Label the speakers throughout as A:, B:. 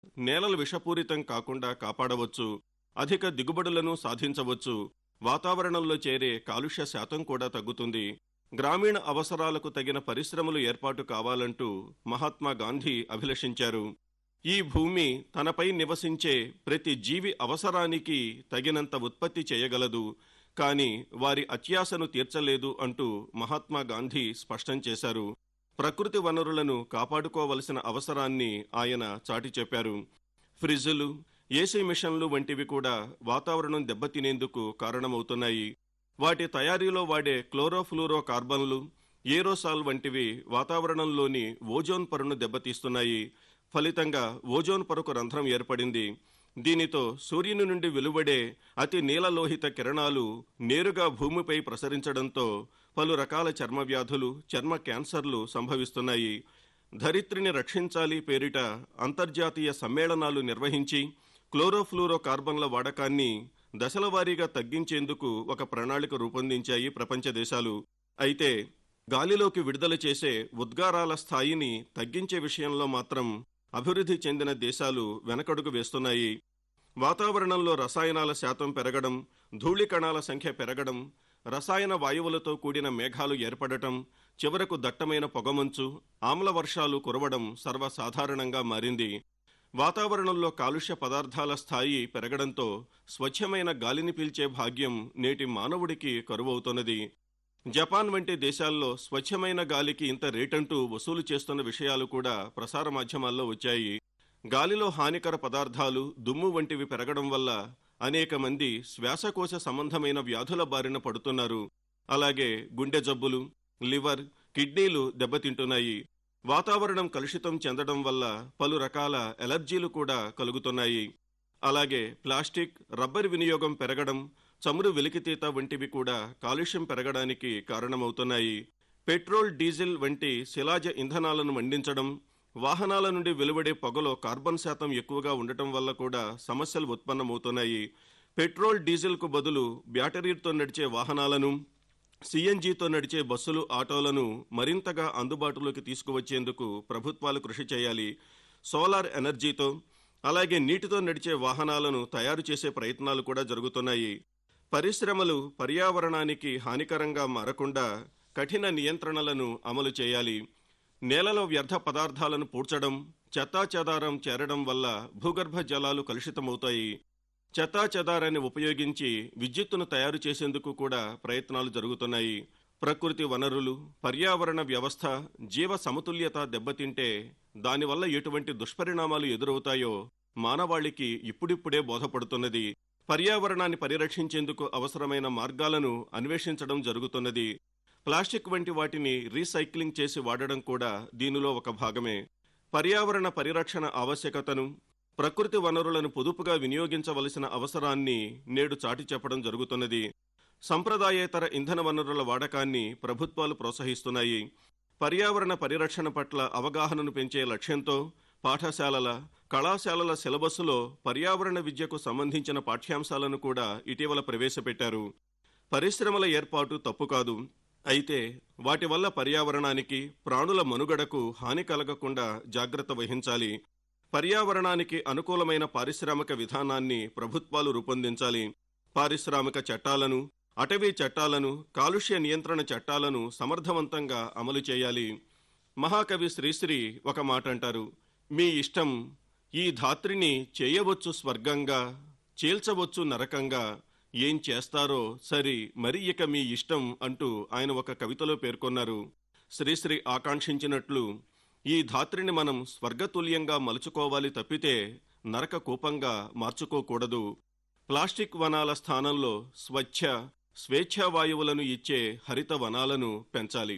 A: నేలలు విషపూరితం కాకుండా కాపాడవచ్చు అధిక దిగుబడులను సాధించవచ్చు వాతావరణంలో చేరే కాలుష్య శాతం కూడా తగ్గుతుంది గ్రామీణ అవసరాలకు తగిన పరిశ్రమలు ఏర్పాటు కావాలంటూ మహాత్మా గాంధీ అభిలషించారు ఈ భూమి తనపై నివసించే ప్రతి జీవి అవసరానికి తగినంత ఉత్పత్తి చేయగలదు కాని వారి అత్యాశను తీర్చలేదు అంటూ మహాత్మా గాంధీ స్పష్టం చేశారు ప్రకృతి వనరులను కాపాడుకోవలసిన అవసరాన్ని ఆయన చాటి చెప్పారు ఫ్రిడ్జులు ఏసీ మిషన్లు వంటివి కూడా వాతావరణం దెబ్బతినేందుకు కారణమవుతున్నాయి వాటి తయారీలో వాడే క్లోరోఫ్లూరో కార్బన్లు ఏరోసాల్ వంటివి వాతావరణంలోని ఓజోన్ పొరను దెబ్బతీస్తున్నాయి ఫలితంగా ఓజోన్ పొరకు రంధ్రం ఏర్పడింది దీనితో సూర్యుని నుండి వెలువడే అతి నీలలోహిత కిరణాలు నేరుగా భూమిపై ప్రసరించడంతో పలు రకాల చర్మ వ్యాధులు చర్మ క్యాన్సర్లు సంభవిస్తున్నాయి ధరిత్రిని రక్షించాలి పేరిట అంతర్జాతీయ సమ్మేళనాలు నిర్వహించి క్లోరోఫ్లూరో కార్బన్ల వాడకాన్ని దశలవారీగా తగ్గించేందుకు ఒక ప్రణాళిక రూపొందించాయి ప్రపంచ దేశాలు అయితే గాలిలోకి విడుదల చేసే ఉద్గారాల స్థాయిని తగ్గించే విషయంలో మాత్రం అభివృద్ధి చెందిన దేశాలు వెనకడుగు వేస్తున్నాయి వాతావరణంలో రసాయనాల శాతం పెరగడం ధూళి కణాల సంఖ్య పెరగడం రసాయన వాయువులతో కూడిన మేఘాలు ఏర్పడటం చివరకు దట్టమైన పొగమంచు ఆమ్ల వర్షాలు కురవడం సర్వసాధారణంగా మారింది వాతావరణంలో కాలుష్య పదార్థాల స్థాయి పెరగడంతో స్వచ్ఛమైన గాలిని పీల్చే భాగ్యం నేటి మానవుడికి కరువవుతున్నది జపాన్ వంటి దేశాల్లో స్వచ్ఛమైన గాలికి ఇంత రేటంటూ వసూలు చేస్తున్న విషయాలు కూడా ప్రసార మాధ్యమాల్లో వచ్చాయి గాలిలో హానికర పదార్థాలు దుమ్ము వంటివి పెరగడం వల్ల అనేక మంది శ్వాసకోశ సంబంధమైన వ్యాధుల బారిన పడుతున్నారు అలాగే గుండె జబ్బులు లివర్ కిడ్నీలు దెబ్బతింటున్నాయి వాతావరణం కలుషితం చెందడం వల్ల పలు రకాల ఎలర్జీలు కూడా కలుగుతున్నాయి అలాగే ప్లాస్టిక్ రబ్బర్ వినియోగం పెరగడం చమురు వెలికితీత వంటివి కూడా కాలుష్యం పెరగడానికి కారణమవుతున్నాయి పెట్రోల్ డీజిల్ వంటి శిలాజ ఇంధనాలను మండించడం వాహనాల నుండి వెలువడే పొగలో కార్బన్ శాతం ఎక్కువగా ఉండటం వల్ల కూడా సమస్యలు ఉత్పన్నమవుతున్నాయి పెట్రోల్ డీజిల్కు బదులు బ్యాటరీతో నడిచే వాహనాలను సిఎన్జితో నడిచే బస్సులు ఆటోలను మరింతగా అందుబాటులోకి తీసుకువచ్చేందుకు ప్రభుత్వాలు కృషి చేయాలి సోలార్ ఎనర్జీతో అలాగే నీటితో నడిచే వాహనాలను తయారు చేసే ప్రయత్నాలు కూడా జరుగుతున్నాయి పరిశ్రమలు పర్యావరణానికి హానికరంగా మారకుండా కఠిన నియంత్రణలను అమలు చేయాలి నేలలో వ్యర్థ పదార్థాలను పూడ్చడం చెత్తాచెదారం చేరడం వల్ల భూగర్భ జలాలు కలుషితమవుతాయి చెత్తాచెదారాన్ని ఉపయోగించి విద్యుత్తును తయారు చేసేందుకు కూడా ప్రయత్నాలు జరుగుతున్నాయి ప్రకృతి వనరులు పర్యావరణ వ్యవస్థ జీవ సమతుల్యత దెబ్బతింటే దానివల్ల ఎటువంటి దుష్పరిణామాలు ఎదురవుతాయో మానవాళికి ఇప్పుడిప్పుడే బోధపడుతున్నది పర్యావరణాన్ని పరిరక్షించేందుకు అవసరమైన మార్గాలను అన్వేషించడం జరుగుతున్నది ప్లాస్టిక్ వంటి వాటిని రీసైక్లింగ్ చేసి వాడడం కూడా దీనిలో ఒక భాగమే పర్యావరణ పరిరక్షణ ఆవశ్యకతను ప్రకృతి వనరులను పొదుపుగా వినియోగించవలసిన అవసరాన్ని నేడు చాటి చెప్పడం జరుగుతున్నది సంప్రదాయేతర ఇంధన వనరుల వాడకాన్ని ప్రభుత్వాలు ప్రోత్సహిస్తున్నాయి పర్యావరణ పరిరక్షణ పట్ల అవగాహనను పెంచే లక్ష్యంతో పాఠశాలల కళాశాలల సిలబస్సులో పర్యావరణ విద్యకు సంబంధించిన పాఠ్యాంశాలను కూడా ఇటీవల ప్రవేశపెట్టారు పరిశ్రమల ఏర్పాటు తప్పు కాదు అయితే వాటి వల్ల పర్యావరణానికి ప్రాణుల మనుగడకు హాని కలగకుండా జాగ్రత్త వహించాలి పర్యావరణానికి అనుకూలమైన పారిశ్రామిక విధానాన్ని ప్రభుత్వాలు రూపొందించాలి పారిశ్రామిక చట్టాలను అటవీ చట్టాలను కాలుష్య నియంత్రణ చట్టాలను సమర్థవంతంగా అమలు చేయాలి మహాకవి శ్రీశ్రీ ఒక మాట అంటారు మీ ఇష్టం ఈ ధాత్రిని చేయవచ్చు స్వర్గంగా చీల్చవచ్చు నరకంగా ఏం చేస్తారో సరి మరి ఇక మీ ఇష్టం అంటూ ఆయన ఒక కవితలో పేర్కొన్నారు శ్రీశ్రీ ఆకాంక్షించినట్లు ఈ ధాత్రిని మనం స్వర్గతుల్యంగా మలుచుకోవాలి తప్పితే నరక కూపంగా మార్చుకోకూడదు ప్లాస్టిక్ వనాల స్థానంలో స్వచ్ఛ స్వేచ్ఛా వాయువులను ఇచ్చే హరిత వనాలను పెంచాలి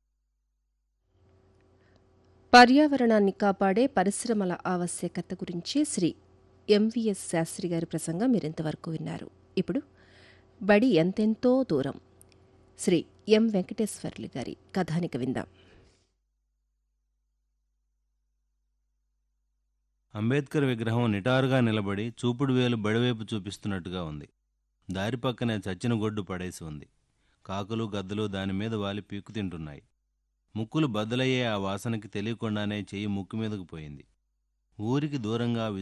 B: పర్యావరణాన్ని కాపాడే పరిశ్రమల ఆవశ్యకత గురించి శ్రీ ఎంవిఎస్ శాస్త్రి గారి ప్రసంగం మీరింతవరకు విన్నారు ఇప్పుడు బడి ఎంతెంతో దూరం శ్రీ ఎం వెంకటేశ్వర్లు గారి కథానిక విందాం
C: అంబేద్కర్ విగ్రహం నిటారుగా నిలబడి చూపుడు వేలు బడివైపు చూపిస్తున్నట్టుగా ఉంది దారి పక్కనే చచ్చిన గొడ్డు పడేసి ఉంది కాకులు గద్దలు దాని మీద వాలి పీకు తింటున్నాయి ముక్కులు బద్దలయ్యే ఆ వాసనకి తెలియకుండానే చెయ్యి ముక్కు మీదకు పోయింది ఊరికి దూరంగా